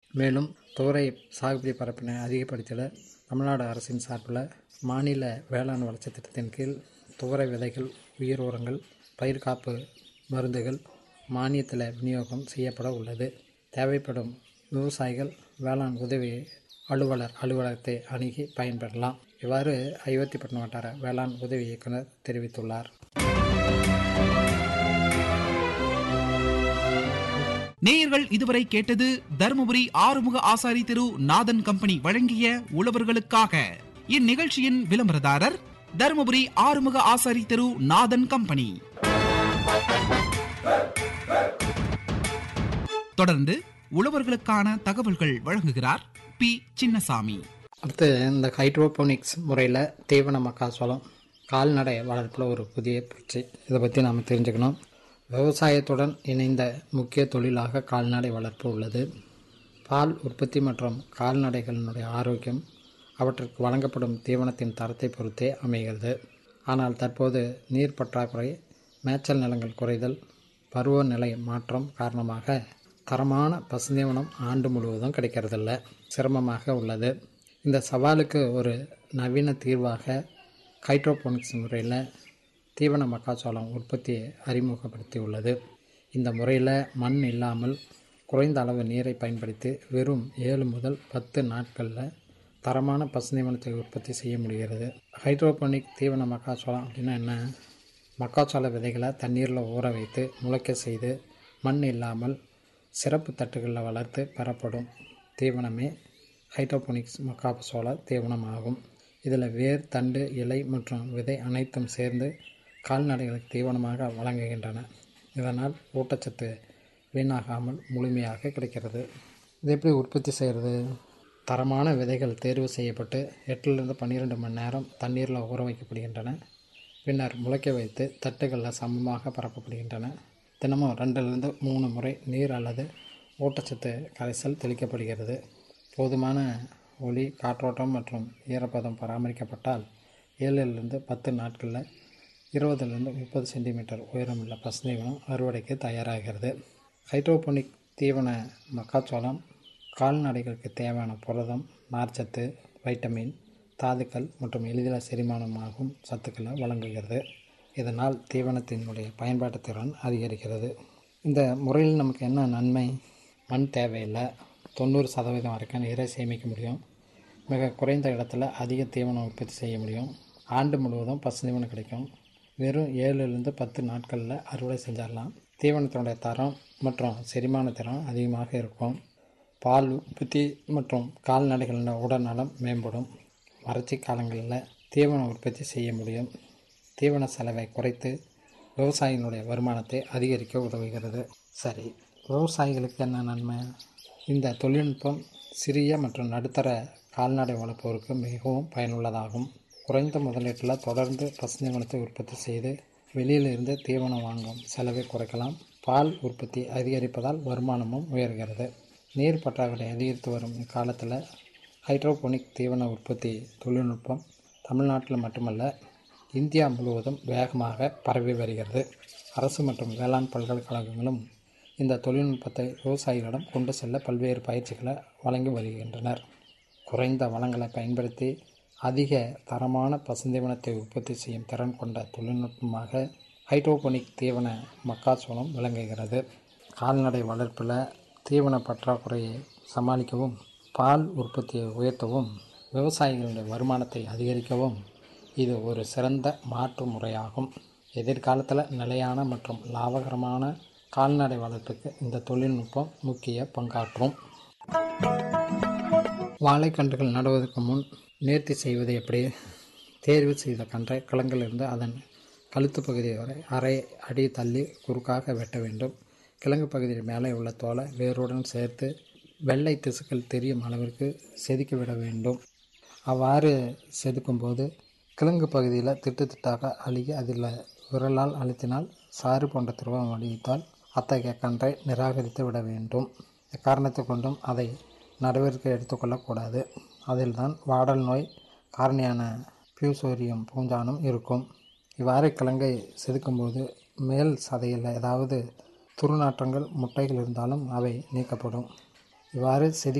மேலும் துவரை சாகுபடி பரப்பினை அதிகப்படுத்திட தமிழ்நாடு அரசின் சார்பில் மாநில வேளாண் வளர்ச்சி திட்டத்தின் கீழ் துவரை விதைகள் உயிர் உரங்கள் பயிர் காப்பு மருந்துகள் மானியத்தில் விநியோகம் செய்யப்பட உள்ளது தேவைப்படும் விவசாயிகள் வேளாண் உதவி அலுவலர் அலுவலகத்தை அணுகி பயன்பெறலாம் இவ்வாறு ஐவத்திப்பட்டினம் வட்டார வேளாண் உதவி இயக்குனர் தெரிவித்துள்ளார் நேயர்கள் இதுவரை கேட்டது தருமபுரி ஆறுமுக ஆசாரி திரு நாதன் கம்பெனி வழங்கிய உழவர்களுக்காக இந்நிகழ்ச்சியின் விளம்பரதாரர் தருமபுரி ஆறுமுக ஆசாரி திரு நாதன் கம்பெனி தொடர்ந்து உழவர்களுக்கான தகவல்கள் வழங்குகிறார் பி சின்னசாமி அடுத்து இந்த ஹைட்ரோபோனிக்ஸ் முறையில் தீவன மக்காசோளம் கால்நடை வளர்ப்பில் ஒரு புதிய புரட்சி இதை பற்றி நாம் தெரிஞ்சுக்கணும் விவசாயத்துடன் இணைந்த முக்கிய தொழிலாக கால்நடை வளர்ப்பு உள்ளது பால் உற்பத்தி மற்றும் கால்நடைகளினுடைய ஆரோக்கியம் அவற்றுக்கு வழங்கப்படும் தீவனத்தின் தரத்தை பொறுத்தே அமைகிறது ஆனால் தற்போது நீர் பற்றாக்குறை மேய்ச்சல் நிலங்கள் குறைதல் பருவநிலை மாற்றம் காரணமாக தரமான பசுந்தீவனம் ஆண்டு முழுவதும் கிடைக்கிறதில்ல சிரமமாக உள்ளது இந்த சவாலுக்கு ஒரு நவீன தீர்வாக ஹைட்ரோபோனிக்ஸ் முறையில் தீவன மக்காச்சோளம் உற்பத்தியை அறிமுகப்படுத்தியுள்ளது இந்த முறையில் மண் இல்லாமல் குறைந்த அளவு நீரை பயன்படுத்தி வெறும் ஏழு முதல் பத்து நாட்களில் தரமான பசுந்தீவனத்தை உற்பத்தி செய்ய முடிகிறது ஹைட்ரோபோனிக் தீவன மக்காச்சோளம் அப்படின்னா என்ன மக்காச்சோள விதைகளை தண்ணீரில் ஊற வைத்து முளைக்க செய்து மண் இல்லாமல் சிறப்பு தட்டுகளில் வளர்த்து பெறப்படும் தீவனமே ஹைட்ரோபோனிக்ஸ் மக்காச்சோள தீவனம் ஆகும் இதில் வேர் தண்டு இலை மற்றும் விதை அனைத்தும் சேர்ந்து கால்நடைகளுக்கு தீவனமாக வழங்குகின்றன இதனால் ஊட்டச்சத்து வீணாகாமல் முழுமையாக கிடைக்கிறது இது எப்படி உற்பத்தி செய்கிறது தரமான விதைகள் தேர்வு செய்யப்பட்டு எட்டிலிருந்து பன்னிரெண்டு மணி நேரம் தண்ணீரில் ஊற வைக்கப்படுகின்றன பின்னர் முளைக்க வைத்து தட்டுகளில் சமமாக பரப்பப்படுகின்றன தினமும் ரெண்டிலிருந்து மூணு முறை நீர் அல்லது ஊட்டச்சத்து கரைசல் தெளிக்கப்படுகிறது போதுமான ஒளி காற்றோட்டம் மற்றும் ஈரப்பதம் பராமரிக்கப்பட்டால் ஏழிலிருந்து பத்து நாட்களில் இருபதுலேருந்து முப்பது சென்டிமீட்டர் உயரமுள்ள பசுந்தீவனம் அறுவடைக்கு தயாராகிறது ஹைட்ரோபோனிக் தீவன மக்காச்சோளம் கால்நடைகளுக்கு தேவையான புரதம் நார்ச்சத்து வைட்டமின் தாதுக்கள் மற்றும் எளிதில் செரிமானமாகும் சத்துக்களை வழங்குகிறது இதனால் தீவனத்தினுடைய பயன்பாட்டு திறன் அதிகரிக்கிறது இந்த முறையில் நமக்கு என்ன நன்மை மண் தேவையில்லை தொண்ணூறு சதவீதம் வரைக்கும் நீரை சேமிக்க முடியும் மிக குறைந்த இடத்துல அதிக தீவனம் உற்பத்தி செய்ய முடியும் ஆண்டு முழுவதும் பசு தீவனம் கிடைக்கும் வெறும் ஏழுலேருந்து பத்து நாட்களில் அறுவடை செஞ்சிடலாம் தீவனத்தினுடைய தரம் மற்றும் செரிமான திறன் அதிகமாக இருக்கும் பால் உற்பத்தி மற்றும் கால்நடைகளின் உடல்நலம் மேம்படும் வறட்சி காலங்களில் தீவன உற்பத்தி செய்ய முடியும் தீவன செலவை குறைத்து விவசாயிகளுடைய வருமானத்தை அதிகரிக்க உதவுகிறது சரி விவசாயிகளுக்கு என்ன நன்மை இந்த தொழில்நுட்பம் சிறிய மற்றும் நடுத்தர கால்நடை வளர்ப்போருக்கு மிகவும் பயனுள்ளதாகும் குறைந்த முதலீட்டில் தொடர்ந்து பசுந்தீவனத்தை உற்பத்தி செய்து வெளியிலிருந்து தீவனம் வாங்கும் செலவை குறைக்கலாம் பால் உற்பத்தி அதிகரிப்பதால் வருமானமும் உயர்கிறது நீர் பற்றாக்குறை அதிகரித்து வரும் இக்காலத்தில் ஹைட்ரோபோனிக் தீவன உற்பத்தி தொழில்நுட்பம் தமிழ்நாட்டில் மட்டுமல்ல இந்தியா முழுவதும் வேகமாக பரவி வருகிறது அரசு மற்றும் வேளாண் பல்கலைக்கழகங்களும் இந்த தொழில்நுட்பத்தை விவசாயிகளிடம் கொண்டு செல்ல பல்வேறு பயிற்சிகளை வழங்கி வருகின்றனர் குறைந்த வளங்களை பயன்படுத்தி அதிக தரமான பசுந்தீவனத்தை உற்பத்தி செய்யும் திறன் கொண்ட தொழில்நுட்பமாக ஹைட்ரோபோனிக் தீவன மக்காச்சோளம் விளங்குகிறது கால்நடை வளர்ப்பில் தீவன பற்றாக்குறையை சமாளிக்கவும் பால் உற்பத்தியை உயர்த்தவும் விவசாயிகளுடைய வருமானத்தை அதிகரிக்கவும் இது ஒரு சிறந்த மாற்று முறையாகும் எதிர்காலத்தில் நிலையான மற்றும் லாபகரமான கால்நடை வளர்ப்புக்கு இந்த தொழில்நுட்பம் முக்கிய பங்காற்றும் வாழைக்கன்றுகள் நடுவதற்கு முன் நேர்த்தி செய்வது எப்படி தேர்வு செய்த கன்றை கிழங்கிலிருந்து அதன் கழுத்து பகுதி வரை அரை அடி தள்ளி குறுக்காக வெட்ட வேண்டும் கிழங்கு பகுதியில் மேலே உள்ள தோலை வேருடன் சேர்த்து வெள்ளை திசுக்கள் தெரியும் அளவிற்கு செதுக்கி விட வேண்டும் அவ்வாறு செதுக்கும்போது கிழங்கு பகுதியில் திட்டு திட்டாக அழுகி அதில் விரலால் அழுத்தினால் சாறு போன்ற திரவம் வடித்தால் அத்தகைய கன்றை நிராகரித்து விட வேண்டும் எக்காரணத்தை கொண்டும் அதை நடவடிக்கை எடுத்துக்கொள்ளக்கூடாது அதில் தான் வாடல் நோய் காரணியான பியூசோரியம் பூஞ்சானம் இருக்கும் இவ்வாறு கிழங்கை செதுக்கும்போது மேல் சதையில் ஏதாவது துர்நாற்றங்கள் முட்டைகள் இருந்தாலும் அவை நீக்கப்படும் இவ்வாறு செதுக்கி